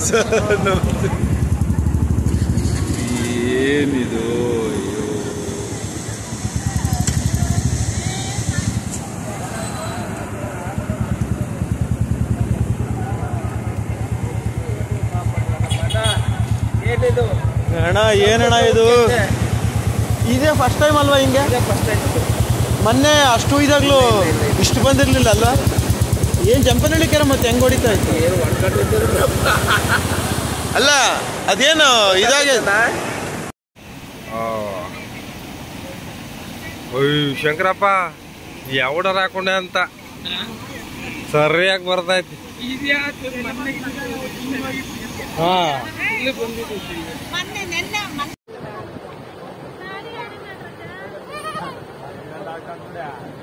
Sir ನಮ್ದು. ಏನಿದು ಅಯ್ಯೋ ಏನಿದು ಅಣ್ಣ ಏನಣ್ಣ ಇದು ಇದೇ ಫಸ್ಟ್ ಟೈಮ್ ಅಲ್ವಾ ಹಿಂಗೆ ಫಸ್ಟ್ ಟೈಮ್ ಮೊನ್ನೆ ಅಷ್ಟು ಇದಾಗ್ಲೂ ಇಷ್ಟು ಬಂದಿರ್ಲಿಲ್ಲ ಅಲ್ವಾ ಏನು ಜಂಪನಹಳ್ಳಿ ಕೆರೆ ಮತ್ತೆ ಹೆಂಗ್ ಹೊಡಿತಾ ಇತ್ತು ಏನು ಒಣ್ಕೊಂಡು ಅಲ್ಲ ಅದೇನು ಇದಾಗೆ ಅಯ್ಯ ಶಂಕರಪ್ಪ ಯಾವಡರ ಹಾಕೊಂಡೆ ಅಂತ ಸರಿಯಾಗಿ ಬರ್ತೈತಿ ಹಾ ಮೊನ್ನೆ ನೆನ್ನೆ ಮೊನ್ನೆ